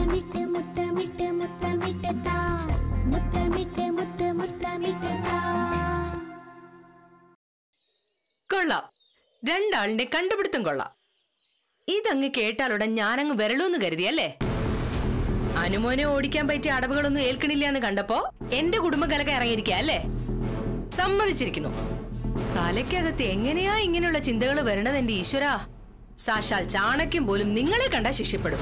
മുത്തമിട്ട് മുത്തമിട്ട് മുത്തമിട്ട് താ മുത്തമിട്ട് മുത്ത് മുത്തമിട്ട് താ കൊള്ളാം രണ്ടാളിന്റെ കണ്ടുപിടുത്തം കൊള്ളാം ഇതങ്ങ് കേട്ടാലുടൻ ഞാനങ്ങ് വരളൂന്ന് കരുതിയല്ലേ അനുമോനെ ഓടിക്കാൻ പറ്റിയ അടവുകളൊന്നും ഏൽക്കണില്ല എന്ന് കണ്ടപ്പോ എന്റെ കുടുംബകലക ഇറങ്ങിയിരിക്കുക അല്ലേ സമ്മതിച്ചിരിക്കുന്നു തലയ്ക്കകത്ത് എങ്ങനെയാ ഇങ്ങനെയുള്ള ചിന്തകൾ വരണത് എന്റെ ഈശ്വര സാക്ഷാൽ ചാണക്യം പോലും നിങ്ങളെ കണ്ടാ ശിഷ്യപ്പെടും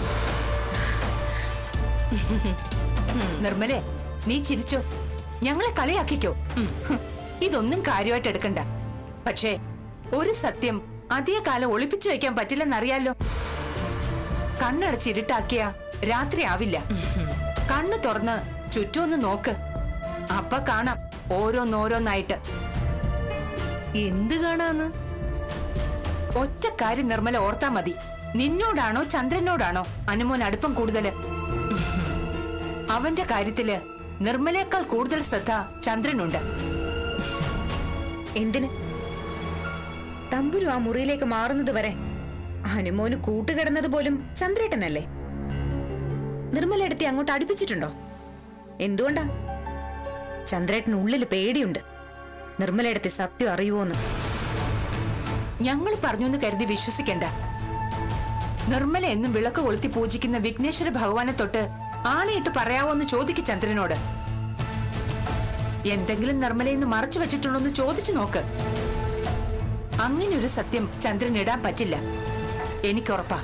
നിർമ്മലേ നീ ചിരിച്ചോ ഞങ്ങളെ കളിയാക്കിക്കോ ഹ്, ഇതൊന്നും കാര്യമായിട്ട് എടുക്കണ്ട പക്ഷേ ഒരു സത്യം അധിക കാലം ഒളിപ്പിച്ചു വെക്കാൻ പറ്റില്ലെന്നറിയാലോ കണ്ണടച്ചിരുട്ടാക്കിയ രാത്രി ആവില്ല കണ്ണു തുറന്ന് ചുറ്റും ഒന്ന് നോക്ക് അപ്പൊ കാണാം ഓരോന്നോരോന്നായിട്ട് എന്ത് കാണാന്ന് ഒറ്റ കാര്യം നിർമ്മല ഓർത്താ മതി നിന്നോടാണോ ചന്ദ്രനോടാണോ അനുമോൻ അടുപ്പം കൂടുതല് അവന്റെ കാര്യത്തില് നിർമ്മലേക്കാൾ കൂടുതൽ ശ്രദ്ധ ചന്ദ്രനുണ്ട് എന്തിന് തമ്പുരു ആ മുറിയിലേക്ക് മാറുന്നത് വരെ ഹനുമോന് കൂട്ടുകിടന്നത് പോലും ചന്ദ്രേട്ടനല്ലേ നിർമ്മലെടുത്തി അങ്ങോട്ട് അടുപ്പിച്ചിട്ടുണ്ടോ എന്തുകൊണ്ടാ ചന്ദ്രേട്ടന് ഉള്ളിൽ പേടിയുണ്ട് നിർമ്മലയെടുത്തി സത്യം അറിയുമോന്ന് ഞങ്ങൾ പറഞ്ഞൊന്ന് കരുതി വിശ്വസിക്കണ്ട നിർമ്മല എന്നും വിളക്ക് കൊളുത്തി പൂജിക്കുന്ന വിഘ്നേശ്വര ഭഗവാനെ തൊട്ട് ആണയിട്ട് പറയാവോന്ന് ചോദിക്ക് ചന്ദ്രനോട് എന്തെങ്കിലും നിർമ്മലയെന്ന് മറച്ചു വെച്ചിട്ടുണ്ടോന്ന് ചോദിച്ചു നോക്ക് അങ്ങനെ ഒരു സത്യം ചന്ദ്രൻ ഇടാൻ പറ്റില്ല എനിക്കുറപ്പാ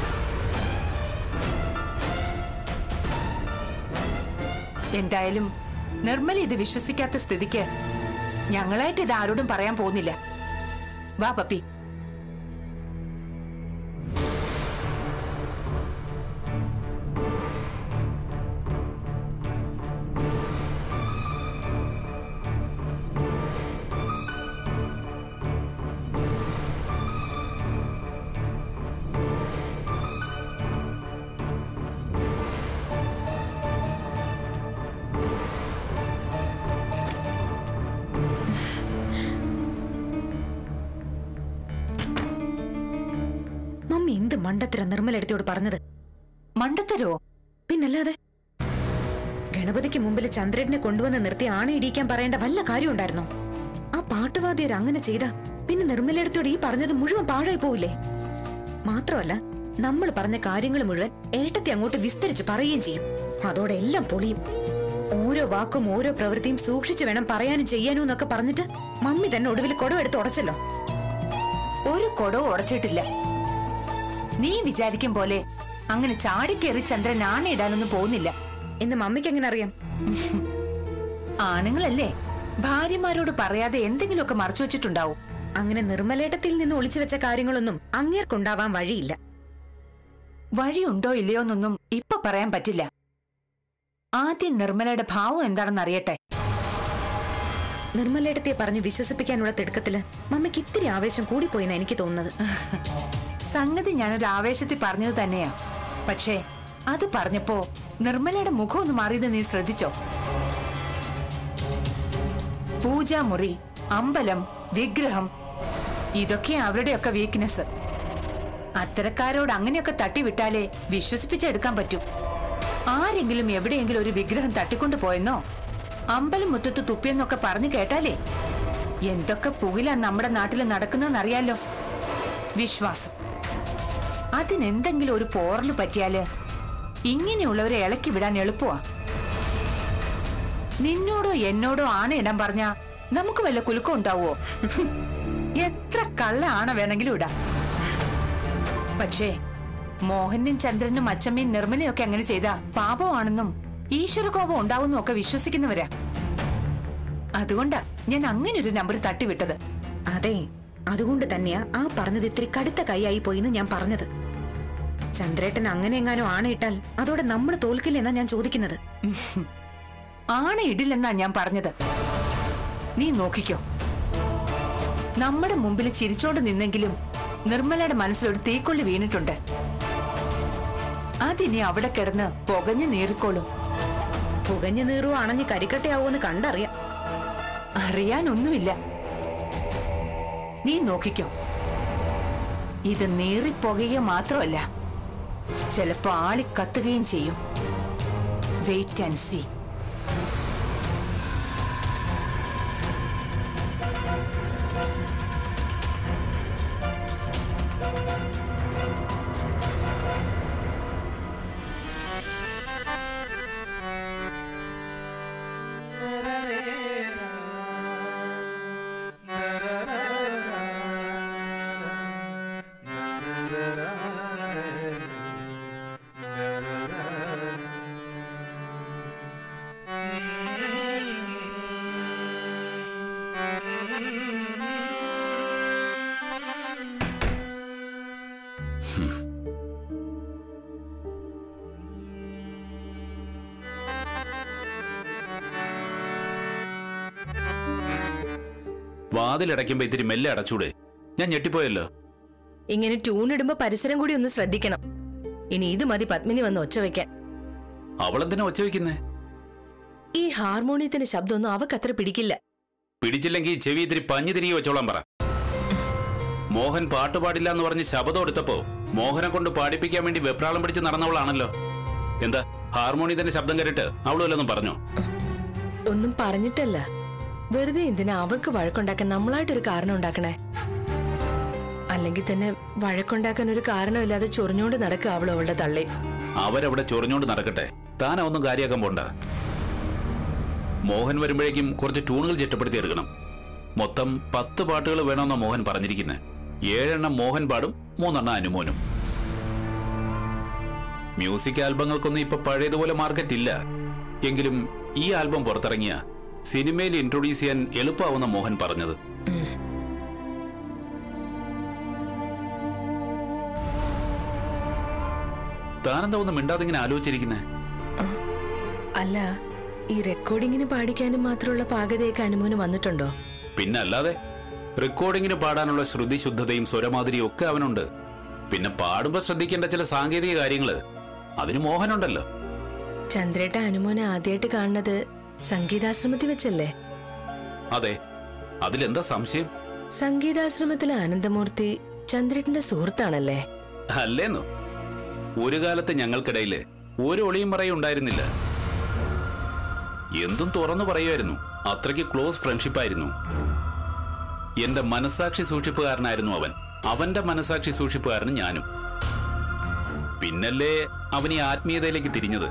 എന്തായാലും നിർമ്മല ഇത് വിശ്വസിക്കാത്ത സ്ഥിതിക്ക് ഞങ്ങളായിട്ട് ഇത് ആരോടും പറയാൻ പോകുന്നില്ല വാ പപ്പി മമ്മി എന്ത് മണ്ടത്തര നിർമ്മലെടുത്തിയോട് പറഞ്ഞത് മണ്ടത്തരോ പിന്നല്ലാതെ ഗണപതിക്ക് മുമ്പിൽ ചന്ദ്രനെ കൊണ്ടുവന്ന് നിർത്തി ആണയിടിക്കാൻ പറയേണ്ട വല്ല കാര്യം ഉണ്ടായിരുന്നോ ആ പാട്ടുവാദ്യർ അങ്ങനെ ചെയ്ത പിന്നെ നിർമ്മലയിടത്തോട് ഈ പറഞ്ഞത് മുഴുവൻ പാഴായി പോവില്ലേ മാത്രമല്ല നമ്മൾ പറഞ്ഞ കാര്യങ്ങൾ മുഴുവൻ ഏട്ടത്തെ അങ്ങോട്ട് വിസ്തരിച്ച് പറയുകയും ചെയ്യും അതോടെ എല്ലാം പൊളിയും ഓരോ വാക്കും ഓരോ പ്രവൃത്തിയും സൂക്ഷിച്ചു വേണം പറയാനും ചെയ്യാനും എന്നൊക്കെ പറഞ്ഞിട്ട് മമ്മി തന്നെ ഒടുവിൽ കൊടവെടുത്ത് ഉടച്ചല്ലോ ഒരു കൊടവും ഉടച്ചിട്ടില്ല നീ വിചാരിക്കും പോലെ അങ്ങനെ ചാടിക്കേറി ചന്ദ്രൻ ആണയിടാനൊന്നും പോകുന്നില്ല എന്ന് മമ്മിക്ക് എങ്ങനെ അറിയാം ആണുങ്ങളല്ലേ ഭാര്യമാരോട് പറയാതെ എന്തെങ്കിലുമൊക്കെ മറച്ചു വെച്ചിട്ടുണ്ടാവും അങ്ങനെ നിർമ്മലേട്ടത്തിൽ നിന്ന് ഒളിച്ചു വെച്ച കാര്യങ്ങളൊന്നും അങ്ങേർക്കുണ്ടാവാൻ വഴിയില്ല വഴിയുണ്ടോ ഇല്ലയോ എന്നൊന്നും ഇപ്പൊ പറയാൻ പറ്റില്ല ആദ്യം നിർമ്മലയുടെ ഭാവം എന്താണെന്ന് അറിയട്ടെ നിർമ്മലേട്ടത്തെ പറഞ്ഞ് വിശ്വസിപ്പിക്കാനുള്ള തിടുക്കത്തില് മമ്മിക്ക് ഇത്തിരി ആവേശം കൂടിപ്പോയെന്ന് എനിക്ക് തോന്നുന്നത് സംഗതി ഞാനൊരു ആവേശത്തിൽ പറഞ്ഞത് തന്നെയാ പക്ഷേ അത് പറഞ്ഞപ്പോ നിർമ്മലയുടെ മുഖം ഒന്ന് മാറിയത് നീ ശ്രദ്ധിച്ചോ പൂജാമുറി അമ്പലം വിഗ്രഹം ഇതൊക്കെ അവരുടെയൊക്കെ വീക്ക്നെസ് അത്തരക്കാരോട് അങ്ങനെയൊക്കെ തട്ടിവിട്ടാലേ വിശ്വസിപ്പിച്ചെടുക്കാൻ പറ്റൂ ആരെങ്കിലും എവിടെയെങ്കിലും ഒരു വിഗ്രഹം തട്ടിക്കൊണ്ടു പോയെന്നോ അമ്പലം മുറ്റത്ത് തുപ്പിയെന്നൊക്കെ പറഞ്ഞു കേട്ടാലേ എന്തൊക്കെ പുകിലാ നമ്മുടെ നാട്ടിൽ നടക്കുന്നതെന്നറിയാലോ വിശ്വാസം അതിനെന്തെങ്കിലും ഒരു പോറല് പറ്റിയാല് ഇങ്ങനെയുള്ളവരെ ഇളക്കി വിടാൻ എളുപ്പമാ നിന്നോടോ എന്നോടോ ആണയിടാൻ പറഞ്ഞ നമുക്ക് വല്ല കുലുക്കം ഉണ്ടാവോ എത്ര കള്ള ആണ വേണമെങ്കിലും ഇടാം പക്ഷേ മോഹനും ചന്ദ്രനും അച്ചമ്മയും നിർമ്മലയും ഒക്കെ അങ്ങനെ ചെയ്ത പാപമാണെന്നും ഈശ്വരകോപം ഉണ്ടാവുന്നും ഒക്കെ വിശ്വസിക്കുന്നവരാ അതുകൊണ്ടാ ഞാൻ അങ്ങനെ ഒരു നമ്പർ തട്ടിവിട്ടത് അതെ അതുകൊണ്ട് തന്നെയാ ആ പറഞ്ഞത് ഇത്തിരി കടുത്ത കൈയായി പോയിന്ന് ഞാൻ പറഞ്ഞത് ചന്ദ്രേട്ടൻ അങ്ങനെ എങ്ങാനും ആണയിട്ടാൽ അതോടെ നമ്മൾ തോൽക്കില്ലെന്നാ ഞാൻ ചോദിക്കുന്നത് ആണ ഇടില്ലെന്നാ ഞാൻ പറഞ്ഞത് നീ നോക്കിക്കോ നമ്മുടെ മുമ്പിൽ ചിരിച്ചോണ്ട് നിന്നെങ്കിലും നിർമ്മലയുടെ മനസ്സിലൊരു തീക്കൊള്ളി വീണിട്ടുണ്ട് അതിനി അവിടെ കിടന്ന് പുകഞ്ഞു നീറിക്കോളും പുകഞ്ഞു നീറുവോ അണഞ്ഞ് കരിക്കട്ടയാവോന്ന് കണ്ടറിയാം അറിയാനൊന്നുമില്ല നീ നോക്കിക്കോ ഇത് നീറിപ്പുകയുക മാത്രമല്ല ചിലപ്പോ ആളി കത്തുകയും ചെയ്യും വെയിറ്റ് ആൻഡ് സീ വാതിലടയ്ക്കുമ്പോ ഇത്തിരി മെല്ലെ അടച്ചൂടെ ഞാൻ ഞെട്ടിപ്പോയല്ലോ ഇങ്ങനെ ട്യൂൺ ഇടുമ്പോ പരിസരം കൂടി ഒന്ന് ശ്രദ്ധിക്കണം ഇനി ഇത് മതി പത്മിനി വന്ന് ഒച്ച വെക്കാൻ അവളെന്തിനാ ഒച്ച വെക്കുന്നേ ഈ ഹാർമോണിയത്തിന്റെ ശബ്ദമൊന്നും അവക്കത്ര പിടിക്കില്ല പിടിച്ചില്ലെങ്കിൽ ചെവി ഇത്തിരി പഞ്ഞു തിരികെ വെച്ചോളാൻ പറ മോഹൻ പാട്ട് പാടില്ല എന്ന് പറഞ്ഞ് ശബ്ദം എടുത്തപ്പോ മോഹനെ കൊണ്ട് പാടിപ്പിക്കാൻ വേണ്ടി വെപ്രാളം പിടിച്ച് നടന്നവളാണല്ലോ എന്താ ഹാർമോണിയത്തിന്റെ ശബ്ദം കേട്ടിട്ട് അവളും വല്ലതും പറഞ്ഞോ ഒന്നും പറഞ്ഞിട്ടല്ല വെറുതെ എന്തിനാ അവൾക്ക് വഴക്കുണ്ടാക്കാൻ നമ്മളായിട്ടൊരു കാരണം ഉണ്ടാക്കണേ അല്ലെങ്കിൽ തന്നെ വഴക്കുണ്ടാക്കാൻ ഒരു കാരണമില്ലാതെ ചൊറിഞ്ഞോണ്ട് നടക്കുക അവൾ അവളുടെ തള്ളി അവരവിടെ ചൊറിഞ്ഞോണ്ട് നടക്കട്ടെ താൻ ഒന്നും കാര്യാക്കാൻ പോണ്ട മോഹൻ വരുമ്പോഴേക്കും കുറച്ച് ട്യൂണുകൾ ചിട്ടപ്പെടുത്തി എടുക്കണം മൊത്തം പത്ത് പാട്ടുകൾ വേണമെന്നാ മോഹൻ പറഞ്ഞിരിക്കുന്നത് ഏഴെണ്ണം മോഹൻ പാടും മൂന്നെണ്ണം അനുമോനും മ്യൂസിക് ആൽബങ്ങൾക്കൊന്നും ഇപ്പൊ പഴയതുപോലെ മാർക്കറ്റ് ഇല്ല എങ്കിലും ഈ ആൽബം പുറത്തിറങ്ങിയ സിനിമയിൽ ഇൻട്രൊഡ്യൂസ് ചെയ്യാൻ എളുപ്പമാവുന്ന മോഹൻ പറഞ്ഞത് താനെന്താ ഒന്ന് മിണ്ടാതെ ഇങ്ങനെ ആലോചിച്ചിരിക്കുന്നേ അല്ല ഈ റെക്കോർഡിങ്ങിന് പാടിക്കാനും മാത്രമുള്ള പാകതയൊക്കെ അനുമോന് വന്നിട്ടുണ്ടോ പിന്നെ അല്ലാതെ റെക്കോർഡിങ്ങിന് പാടാനുള്ള ശ്രുതി ശുദ്ധതയും സ്വരമാതിരിയും ഒക്കെ അവനുണ്ട് പിന്നെ പാടുമ്പോ ശ്രദ്ധിക്കേണ്ട ചില സാങ്കേതിക കാര്യങ്ങള് അതിന് മോഹനുണ്ടല്ലോ ചന്ദ്രേട്ട അനുമോനെ ആദ്യമായിട്ട് കാണുന്നത് സംഗീതാശ്രമത്തിൽ വെച്ചല്ലേ അതെ അതിലെന്താ സംശയം സംഗീതാശ്രമത്തിലെ ആനന്ദമൂർത്തി ചന്ദ്രേട്ടന്റെ സുഹൃത്താണല്ലേ അല്ലേന്നോ ഒരു കാലത്ത് ഞങ്ങൾക്കിടയില് ഒരു ഒളിയും പറയും ഉണ്ടായിരുന്നില്ല എന്തും തുറന്നു പറയുമായിരുന്നു അത്രയ്ക്ക് ക്ലോസ് ഫ്രണ്ട്ഷിപ്പായിരുന്നു എന്റെ മനസാക്ഷി സൂക്ഷിപ്പുകാരനായിരുന്നു അവൻ അവന്റെ മനസാക്ഷി സൂക്ഷിപ്പുകാരനും ഞാനും പിന്നല്ലേ അവൻ ഈ ആത്മീയതയിലേക്ക് തിരിഞ്ഞത്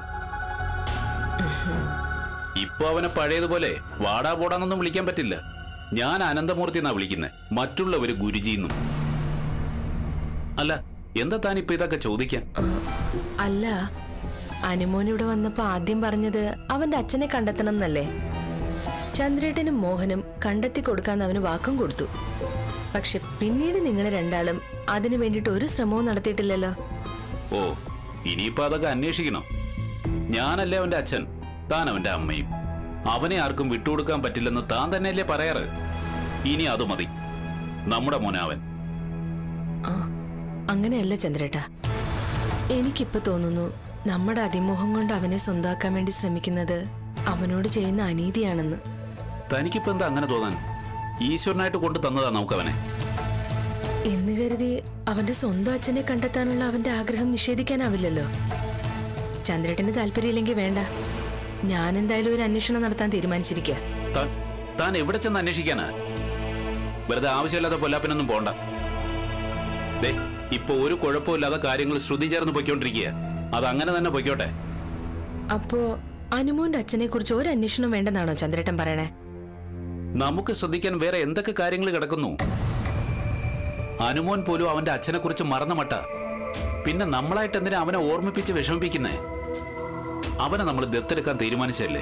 ഇപ്പൊ അവനെ പഴയതുപോലെ വാടാ പോടാന്നൊന്നും വിളിക്കാൻ പറ്റില്ല ഞാൻ അനന്തമൂർത്തി എന്നാ വിളിക്കുന്നത് മറ്റുള്ളവര് ഗുരുജിന്നും അല്ല എന്താ താൻ ഇപ്പൊ ഇതൊക്കെ ചോദിക്കാൻ അല്ല അനുമോൻ ഇവിടെ വന്നപ്പോ ആദ്യം പറഞ്ഞത് അവന്റെ അച്ഛനെ കണ്ടെത്തണം എന്നല്ലേ ചന്ദ്രേട്ടനും മോഹനും കണ്ടെത്തി കൊടുക്കാന്ന് അവന് വാക്കും കൊടുത്തു പക്ഷെ പിന്നീട് നിങ്ങൾ രണ്ടാളും അതിനു വേണ്ടിയിട്ട് ഒരു ശ്രമവും നടത്തിയിട്ടില്ലല്ലോ ഓ ഇനിയിപ്പോ അതൊക്കെ അന്വേഷിക്കണം ഞാനല്ലേ അവന്റെ അച്ഛൻ താൻ അവന്റെ അമ്മയും അവനെ ആർക്കും വിട്ടുകൊടുക്കാൻ പറ്റില്ലെന്ന് താൻ തന്നെയല്ലേ പറയാറ് ഇനി അത് മതി നമ്മുടെ മോനാവൻ ആ അങ്ങനെയല്ല ചന്ദ്രേട്ട എനിക്കിപ്പോ തോന്നുന്നു നമ്മുടെ അതിമോഹം കൊണ്ട് അവനെ സ്വന്തമാക്കാൻ വേണ്ടി ശ്രമിക്കുന്നത് അവനോട് ചെയ്യുന്ന അനീതിയാണെന്ന് തനിക്കിപ്പോ എന്താ അങ്ങനെ തോന്നാൻ ഈശ്വരനായിട്ട് കൊണ്ടു തന്നതാ നമുക്കവനെ എന്ന് കരുതി അവന്റെ സ്വന്തം അച്ഛനെ കണ്ടെത്താനുള്ള അവന്റെ ആഗ്രഹം നിഷേധിക്കാനാവില്ലല്ലോ ചന്ദ്രേട്ടന് താല്പര്യമില്ലെങ്കിൽ വേണ്ട ഞാൻ എന്തായാലും ഒരു അന്വേഷണം നടത്താൻ തീരുമാനിച്ചിരിക്കുക താൻ താൻ എവിടെ ചെന്ന് അന്വേഷിക്കാനാ വെറുതെ ആവശ്യമില്ലാത്ത പൊല്ലാപ്പിനൊന്നും പോണ്ട ദേ ഇപ്പൊ ഒരു കുഴപ്പമില്ലാതെ കാര്യങ്ങൾ ശ്രുതി ചേർന്ന് പൊയ്ക്കൊണ്ടിരിക്കുക അത് അങ്ങനെ തന്നെ പൊയ്ക്കോട്ടെ അപ്പോ അനുമോന്റെ അച്ഛനെ കുറിച്ച് ഒരു അന്വേഷണം വേണ്ടെന്നാണോ ചന്ദ്രേട്ടൻ പറയണേ നമുക്ക് ശ്രദ്ധിക്കാൻ വേറെ എന്തൊക്കെ കാര്യങ്ങൾ കിടക്കുന്നു അനുമോൻ പോലും അവന്റെ അച്ഛനെ കുറിച്ച് മറന്ന മട്ട പിന്നെ നമ്മളായിട്ട് എന്തിനാ അവനെ ഓർമ്മിപ്പിച്ച് വിഷമിപ്പിക്കുന്നേ അവനെ നമ്മൾ ദത്തെടുക്കാൻ തീരുമാനിച്ചല്ലേ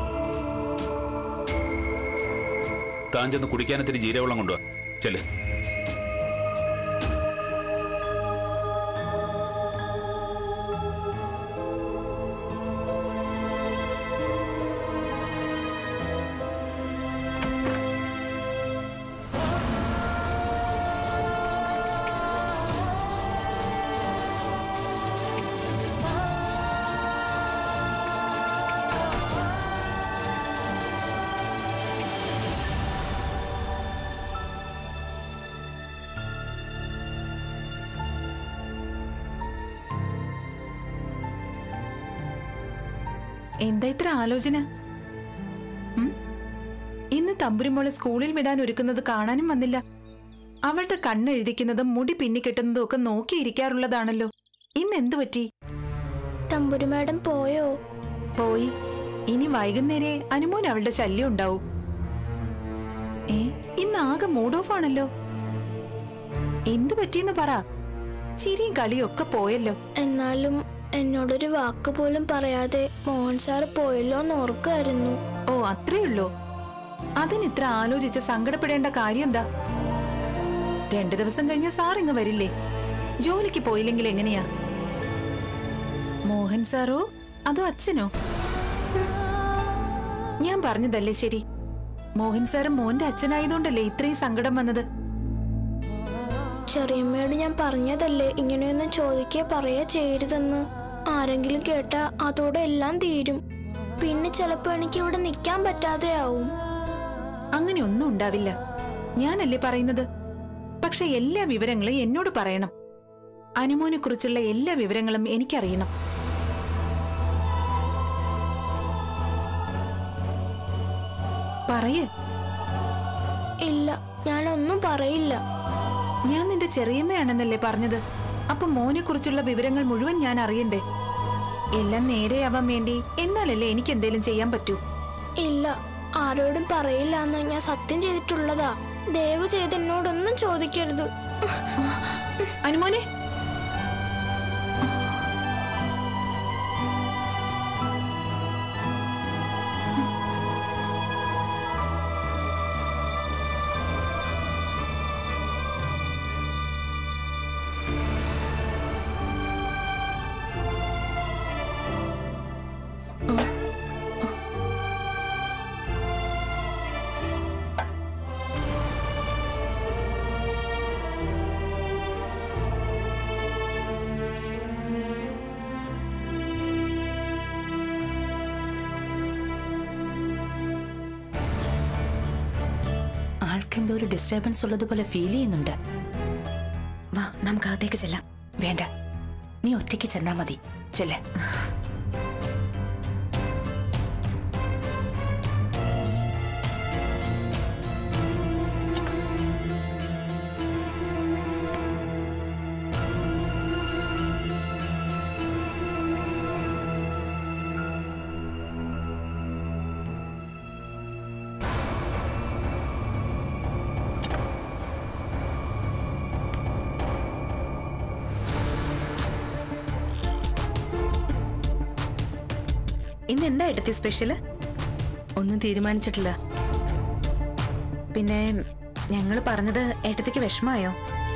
താൻ ചെന്ന് കുടിക്കാനത്തിരി ജീരവെള്ളം കൊണ്ടുവാ ചെല് എന്താ ഇത്ര ആലോചന ഉം? ഇന്ന് തമ്പുരുമോളെ സ്കൂളിൽ വിടാൻ ഒരുക്കുന്നത് കാണാനും വന്നില്ല അവളുടെ കണ്ണെഴുതിക്കുന്നതും മുടി പിന്നിക്കെട്ടുന്നതും ഒക്കെ നോക്കിയിരിക്കാറുള്ളതാണല്ലോ ഇന്ന് എന്തു പറ്റി തമ്പുരു മാഡം പോയോ പോയി ഇനി വൈകുന്നേരെ അനുമോൻ അവളുടെ ശല്യം ഉണ്ടാവും ഏ ഇന്ന് ആകെ മൂഡ് ഓഫ് ആണല്ലോ എന്തു പറ്റിയെന്ന് പറ ചിരിയും കളിയും ഒക്കെ പോയല്ലോ എന്നാലും എന്നോടൊരു വാക്ക് പോലും പറയാതെ മോഹൻ സാർ പോയല്ലോ എന്ന് ഓർക്കായിരുന്നു ഓ അത്രേ ഉള്ളൂ അതിനിത്ര ആലോചിച്ച് സങ്കടപ്പെടേണ്ട കാര്യം എന്താ രണ്ടു ദിവസം കഴിഞ്ഞ സാർ ഇങ്ങ് വരില്ലേ ജോലിക്ക് പോയില്ലെങ്കിൽ എങ്ങനെയാ മോഹൻ സാറോ അതോ അച്ഛനോ ഞാൻ പറഞ്ഞതല്ലേ ശരി മോഹൻ സാറ് മോന്റെ അച്ഛനായതുകൊണ്ടല്ലേ ഇത്രയും സങ്കടം വന്നത് ചെറിയമ്മയോട് ഞാൻ പറഞ്ഞതല്ലേ ഇങ്ങനെയൊന്നും ചോദിക്കേ പറയാ ചെയ്യരുതെന്ന് ആരെങ്കിലും കേട്ടാ അതോടെ എല്ലാം തീരും പിന്നെ ചിലപ്പോ എനിക്ക് ഇവിടെ നിൽക്കാൻ പറ്റാതെ ആവും അങ്ങനെ ഒന്നും ഉണ്ടാവില്ല ഞാനല്ലേ പറയുന്നത് പക്ഷെ എല്ലാ വിവരങ്ങളും എന്നോട് പറയണം അനുമോനെ കുറിച്ചുള്ള എല്ലാ വിവരങ്ങളും എനിക്കറിയണം പറയേ ഇല്ല ഞാനൊന്നും പറയില്ല ഞാൻ നിന്റെ ചെറിയമ്മയാണെന്നല്ലേ പറഞ്ഞത് അപ്പൊ മോനെ കുറിച്ചുള്ള വിവരങ്ങൾ മുഴുവൻ ഞാൻ അറിയണ്ടേ എല്ലാം നേരെയാവാൻ വേണ്ടി എന്നാലല്ലേ എനിക്ക് എന്തേലും ചെയ്യാൻ പറ്റൂ ഇല്ല ആരോടും പറയില്ല എന്ന് ഞാൻ സത്യം ചെയ്തിട്ടുള്ളതാ ദയവ് ചെയ്ത് എന്നോടൊന്നും ചോദിക്കരുത് അനുമോനെ ആൾക്കെന്തോ ഒരു ഡിസ്റ്റർബൻസ് ഉള്ളതുപോലെ ഫീൽ ചെയ്യുന്നുണ്ട് വാ നമുക്ക് അകത്തേക്ക് ചെല്ലാം വേണ്ട നീ ഒറ്റയ്ക്ക് ചെന്നാ മതി ചെല്ലേ ഇന്ന് എന്താ എടുത്തി സ്പെഷ്യല് ഒന്നും തീരുമാനിച്ചിട്ടില്ല പിന്നെ ഞങ്ങൾ പറഞ്ഞത് ഏട്ടത്തിക്ക് വിഷമായോ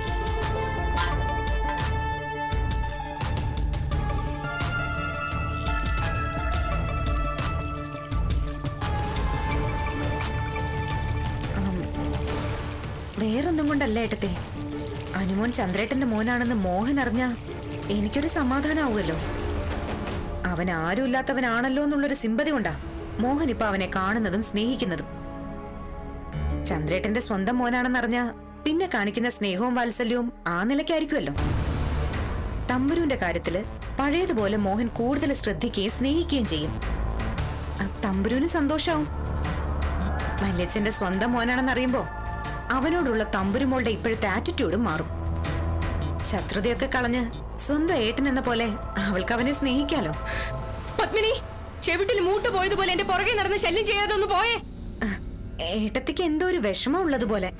ആം, വേറൊന്നും കൊണ്ടല്ല ഏട്ടത്തെ അനുമോൻ ചന്ദ്രേട്ടന്റെ മോനാണെന്ന് മോഹൻ അറിഞ്ഞ എനിക്കൊരു സമാധാനാവുമല്ലോ അവൻ ആരുമില്ലാത്തവനാണല്ലോ എന്നുള്ളൊരു സിമ്പതി കൊണ്ടാ മോഹൻ ഇപ്പൊ അവനെ കാണുന്നതും സ്നേഹിക്കുന്നതും ചന്ദ്രേട്ടന്റെ സ്വന്തം മോനാണെന്നറിഞ്ഞ പിന്നെ കാണിക്കുന്ന സ്നേഹവും വാത്സല്യവും ആ നിലയ്ക്കായിരിക്കുമല്ലോ തമ്പുരുവിന്റെ കാര്യത്തില് പഴയതുപോലെ മോഹൻ കൂടുതൽ ശ്രദ്ധിക്കുകയും സ്നേഹിക്കുകയും ചെയ്യും ആ, തമ്പുരുവിന് സന്തോഷാവും വല്യച്ഛന്റെ സ്വന്തം മോനാണെന്നറിയുമ്പോ അവനോടുള്ള തമ്പുരുമോളുടെ ഇപ്പോഴത്തെ ആറ്റിറ്റ്യൂഡും മാറും ശത്രുതയൊക്കെ കളഞ്ഞ് സ്വന്തം ഏട്ടൻ എന്ന പോലെ അവൾക്ക് അവനെ സ്നേഹിക്കാലോ പത്മിനി ചെവിട്ടിൽ മൂട്ട് പോയതുപോലെ എന്റെ പുറകെ നടന്ന് ശല്യം ചെയ്യാതെ ഒന്ന് പോയേ ആ, ഏട്ടത്തിക്ക് എന്തോ ഒരു വിഷമം ഉള്ളതുപോലെ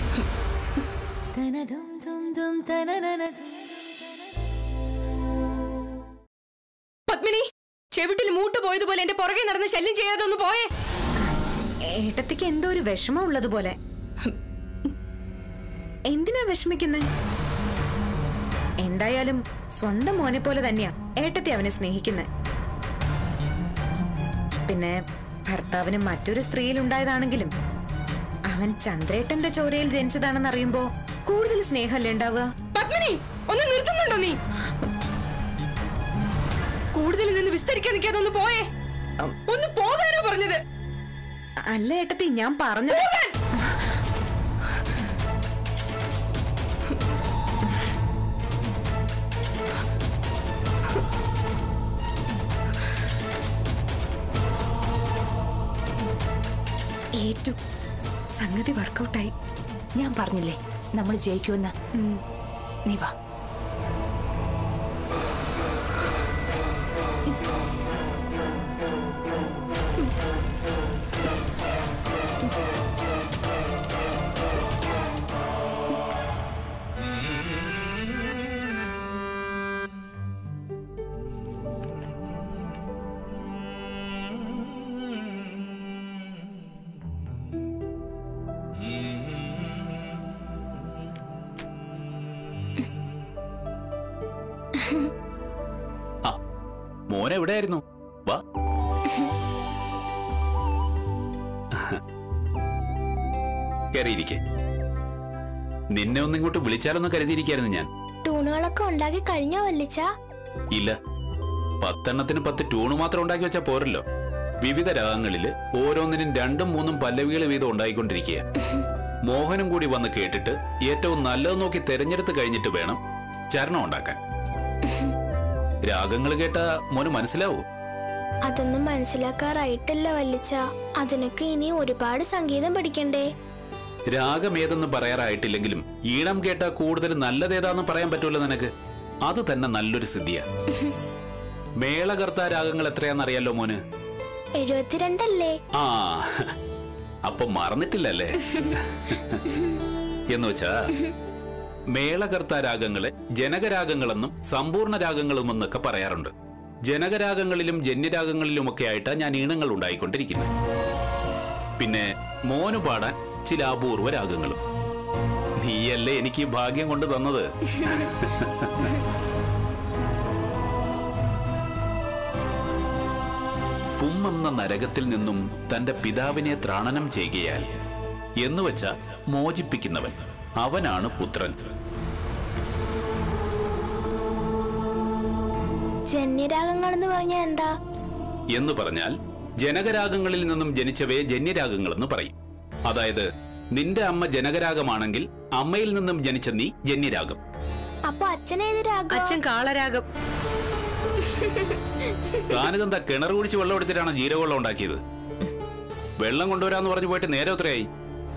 പത്മിനി ചെവിട്ടിൽ മൂട്ട് പോയതുപോലെ എന്റെ പുറകെ നടന്ന് ശല്യം ചെയ്യാതെ ഒന്ന് പോയേ ഏട്ടത്തിക്ക് എന്തോ ഒരു വിഷമം ഉള്ളതുപോലെ എന്തിനാ വിഷമിക്കുന്നേ എന്തായാലും സ്വന്തം മോനെ പോലെ തന്നെയാ ഏട്ടത്തി അവനെ സ്നേഹിക്കുന്നത് പിന്നെ ഭർത്താവിന് മറ്റൊരു സ്ത്രീയിൽ ഉണ്ടായതാണെങ്കിലും അവൻ ചന്ദ്രേട്ടന്റെ ചോരയിൽ ജനിച്ചതാണെന്ന് അറിയുമ്പോ കൂടുതൽ സ്നേഹമല്ലേ ഉണ്ടാവുക പത്മിനി ഒന്ന് നിർത്തുന്നുണ്ടോ നീ കൂടുതൽ നിന്ന് വിസ്തരിക്കാൻ നിൽക്കാതെ ഒന്ന് പോയേ ഒന്ന് പോകാനോ പറഞ്ഞത് അല്ല ഏട്ടത്തി ഞാൻ പറഞ്ഞത് പോകാൻ ഏറ്റു സംഗതി വർക്കൗട്ടായി ഞാൻ പറഞ്ഞില്ലേ നമ്മൾ ജയിക്കുമെന്ന് നീ വാ മോൻ എവിടെയായിരുന്നു വാ കയറിയിരിക്കെ നിന്നെ ഒന്ന് ഇങ്ങോട്ട് വിളിച്ചാലൊന്നും കരുതിയിരിക്കായിരുന്നു ഞാൻ ടൂണുകളൊക്കെ ഉണ്ടാക്കി കഴിഞ്ഞാ വല്ലിച്ച ഇല്ല പത്തെണ്ണത്തിന് പത്ത് ട്യൂണ് മാത്രം ഉണ്ടാക്കി വെച്ചാൽ പോരല്ലോ വിവിധ രാഗങ്ങളില് ഓരോന്നിനും രണ്ടും മൂന്നും പല്ലവികൾ വീതം ഉണ്ടായിക്കൊണ്ടിരിക്കുക മോഹനും കൂടി വന്ന് കേട്ടിട്ട് ഏറ്റവും നല്ലത് നോക്കി തെരഞ്ഞെടുത്ത് കഴിഞ്ഞിട്ട് വേണം ചരണം ഉണ്ടാക്കാൻ രാഗങ്ങൾ കേട്ട മോന് മനസ്സിലാവൂ അതൊന്നും മനസ്സിലാക്കാറായിട്ടില്ല വല്ലിച്ച അതിനൊക്കെ ഇനി ഒരുപാട് സംഗീതം പഠിക്കണ്ടേ രാഗം ഏതെന്ന് പറയാറായിട്ടില്ലെങ്കിലും ഈണം കേട്ട കൂടുതൽ നല്ലതേതാന്ന് പറയാൻ പറ്റൂല്ലോ നിനക്ക് അത് തന്നെ നല്ലൊരു സിദ്ധിയാ മേളകർത്ത രാഗങ്ങൾ എത്രയാന്നറിയാലോ മോന് എഴുപത്തിരണ്ടല്ലേ ആ അപ്പൊ മറന്നിട്ടില്ലല്ലേ എന്ന് വെച്ചാ മേളകർത്ത രാഗങ്ങളെ ജനകരാഗങ്ങളെന്നും സമ്പൂർണ്ണ രാഗങ്ങളുമെന്നൊക്കെ പറയാറുണ്ട് ജനകരാഗങ്ങളിലും ജന്യരാഗങ്ങളിലുമൊക്കെ ആയിട്ടാ ഞാൻ ഈണങ്ങൾ ഉണ്ടായിക്കൊണ്ടിരിക്കുന്നത് പിന്നെ മോന് പാടാൻ ചില അപൂർവ രാഗങ്ങളും നീയല്ലേ എനിക്ക് ഈ ഭാഗ്യം കൊണ്ട് തന്നത് പുമ്മെന്ന നരകത്തിൽ നിന്നും തന്റെ പിതാവിനെ ത്രാണനം ചെയ്യുകയാൽ എന്നുവെച്ച മോചിപ്പിക്കുന്നവൻ അവനാണ് പുത്രൻ ജന്യരാഗങ്ങൾ എന്ന് പറഞ്ഞാൽ എന്താ എന്ന് പറഞ്ഞാൽ ജനകരാഗങ്ങളിൽ നിന്നും ജനിച്ചവയെ ജന്യരാഗങ്ങളെന്ന് പറയും അതായത് നിന്റെ അമ്മ ജനകരാഗമാണെങ്കിൽ അമ്മയിൽ നിന്നും ജനിച്ച നീ ജന്യരാഗം അപ്പൊ അച്ഛനേത് രാഗം അച്ഛൻ കാളരാഗം താനിതെന്താ കിണർ കുഴിച്ച് വെള്ളം എടുത്തിട്ടാണ് ജീരകവെള്ളം ഉണ്ടാക്കിയത് വെള്ളം കൊണ്ടുവരാന്ന് പറഞ്ഞു പോയിട്ട് നേരെ എത്രയായി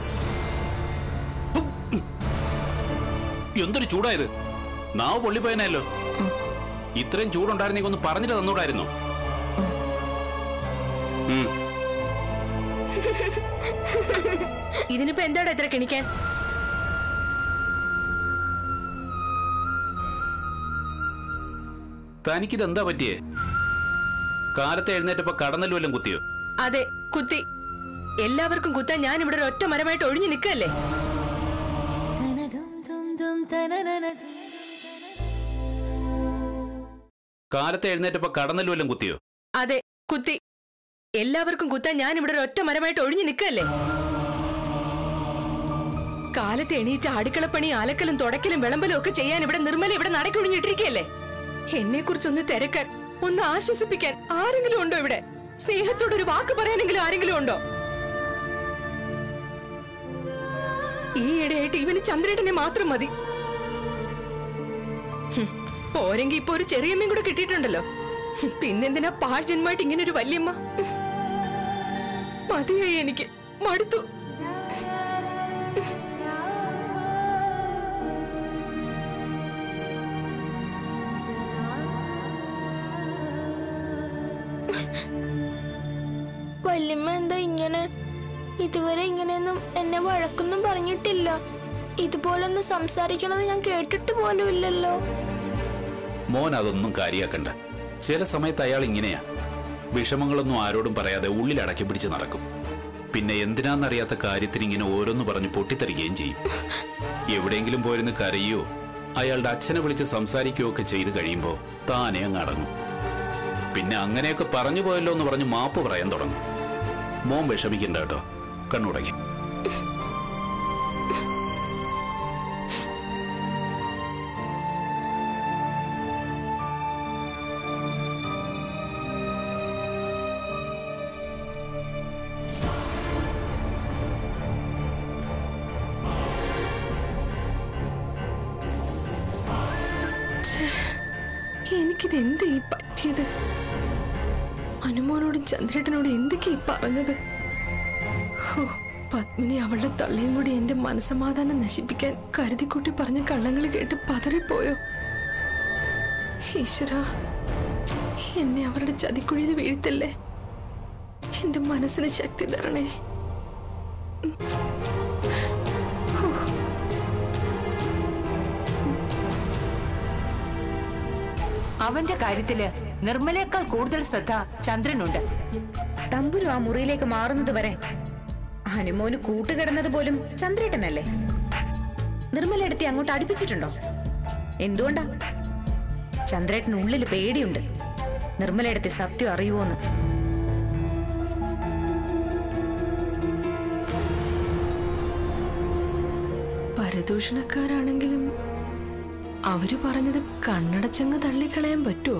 എന്തൊരു ചൂടായത് നാവ് പൊള്ളിപ്പോയനല്ലോ ഇത്രയും ചൂടുണ്ടായിരുന്നെങ്കിൽ ഒന്ന് പറഞ്ഞിട്ട് തന്നൂടായിരുന്നു ഉം. ഇതിനിപ്പോ എന്താടാ ഇത്ര കിണിക്കാൻ തനിക്കിതെന്താ പറ്റിയേ കാലത്തെ എഴുന്നേറ്റപ്പോ കടന്നൽ വല്ലതും കുത്തിയോ അതെ കുത്തി എല്ലാവർക്കും കുത്താൻ ഞാൻ ഇവിടെ ഒരു ഒറ്റ മരമായിട്ട് ഒഴിഞ്ഞു നിൽക്കല്ലേ കാലത്തെ എഴുന്നേറ്റപ്പോ കടന്നൽ വല്ലതും കുത്തിയോ അതെ കുത്തി എല്ലാവർക്കും കുത്താൻ ഞാൻ ഇവിടെ ഒരു ഒറ്റ മരമായിട്ട് ഒഴിഞ്ഞു നിൽക്കല്ലേ കാലത്ത് എണീറ്റ് അടുക്കളപ്പണി അലക്കലും തുടക്കലും വിളമ്പലും ഒക്കെ ചെയ്യാൻ ഇവിടെ നിർമ്മല ഇവിടെ നടക്കൊഴിഞ്ഞിട്ടിരിക്കല്ലേ എന്നെ കുറിച്ചൊന്ന് തിരക്കാൻ ഒന്ന് ആശ്വസിപ്പിക്കാൻ ആരെങ്കിലും ഉണ്ടോ ഇവിടെ സ്നേഹത്തോട് ഒരു വാക്ക് പറയാനെങ്കിലും ആരെങ്കിലും ഉണ്ടോ ഈയിടെയായിട്ട് ഇവന് ചന്ദ്രേട്ടനെ മാത്രം മതി ഹും, പോരെങ്കി ഇപ്പൊ ഒരു ചെറിയമ്മയും കൂടെ കിട്ടിയിട്ടുണ്ടല്ലോ ഹും, പിന്നെന്തിനാ പാഴ്ജന്മായിട്ട് ഇങ്ങനെ ഒരു വല്യമ്മ മതിയായി എനിക്ക് മടുത്തു വല്യമ്മ എന്താ ഇങ്ങനെ ഇതുവരെ ഇങ്ങനെയൊന്നും എന്നെ വഴക്കൊന്നും പറഞ്ഞിട്ടില്ല ഇതുപോലൊന്നും സംസാരിക്കണത് ഞാൻ കേട്ടിട്ട് പോലും ഇല്ലല്ലോ മോൻ അതൊന്നും കാര്യാക്കണ്ട ചില സമയത്ത് അയാൾ ഇങ്ങനെയാ വിഷമങ്ങളൊന്നും ആരോടും പറയാതെ ഉള്ളിൽ അടക്കി പിടിച്ച് നടക്കും പിന്നെ എന്തിനാന്നറിയാത്ത കാര്യത്തിന് ഇങ്ങനെ ഓരോന്ന് പറഞ്ഞ് പൊട്ടിത്തെറിക്കുകയും ചെയ്യും എവിടെയെങ്കിലും പോയിരുന്ന് കരയോ അയാളുടെ അച്ഛനെ വിളിച്ച് സംസാരിക്കുകയോ ഒക്കെ ചെയ്ത് കഴിയുമ്പോൾ താനെ അങ്ങ് അടങ്ങും പിന്നെ അങ്ങനെയൊക്കെ പറഞ്ഞു പോയല്ലോ എന്ന് പറഞ്ഞ് മാപ്പ് പറയാൻ തുടങ്ങും മോൻ വിഷമിക്കണ്ട കേട്ടോ കണ്ണുടങ്ങി എനിക്കിത് എന്ത് ഈ പറ്റിയത് അനുമോനോടും ചന്ദ്രേട്ടനോടും എന്തൊക്കെ ഈ പറഞ്ഞത് ഹോ, പത്മിനി അവളുടെ തള്ളിയും കൂടി എന്റെ മനസമാധാനം നശിപ്പിക്കാൻ കരുതിക്കൂട്ടി പറഞ്ഞ കള്ളങ്ങൾ കേട്ട് പതറിപ്പോയോ ഈശ്വര എന്നെ അവരുടെ ചതിക്കുഴിയിൽ വീഴ്ത്തല്ലേ എന്റെ മനസ്സിന് ശക്തി തരണേ അവന്റെ കാര്യത്തില് നിർമ്മലയേക്കാൾ കൂടുതൽ ശ്രദ്ധ ചന്ദ്രനുണ്ട് തമ്പുരു ആ മുറിയിലേക്ക് മാറുന്നത് വരെ ഹനുമോന് കൂട്ടുകിടന്നത് പോലും ചന്ദ്രേട്ടനല്ലേ നിർമ്മലെടുത്തി അങ്ങോട്ട് അടുപ്പിച്ചിട്ടുണ്ടോ എന്തുകൊണ്ടാ ചന്ദ്രേട്ടന് ഉള്ളിൽ പേടിയുണ്ട് നിർമ്മലയെടുത്തി സത്യം അറിയുമോന്ന് പരദൂഷണക്കാരാണെങ്കിലും അവര് പറഞ്ഞത് കണ്ണടച്ചങ്ങ് തള്ളിക്കളയാൻ പറ്റുമോ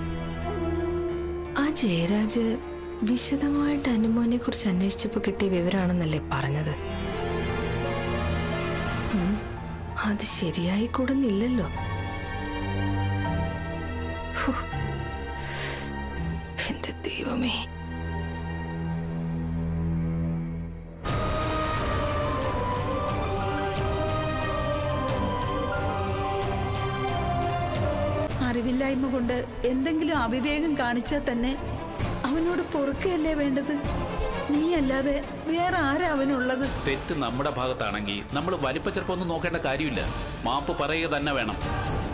ആ ജയരാജ് വിശദമായിട്ട് അനുമോനെ കുറിച്ച് അന്വേഷിച്ചപ്പോ കിട്ടിയ വിവരാണെന്നല്ലേ പറഞ്ഞത് ഉം, അത് ശരിയായി കൂടുന്നില്ലല്ലോ ഫു. എന്റെ ദൈവമേ അറിവില്ലായ്മ കൊണ്ട് എന്തെങ്കിലും അവിവേകം കാണിച്ചാൽ തന്നെ അവനോട് പൊറുക്കുകയല്ലേ വേണ്ടത് നീയല്ലാതെ വേറെ ആരാ അവനുള്ളത് തെറ്റ് നമ്മുടെ ഭാഗത്താണെങ്കിൽ നമ്മൾ വലിപ്പച്ചെറുപ്പൊന്നും നോക്കേണ്ട കാര്യമില്ല മാപ്പ് പറയുക തന്നെ വേണം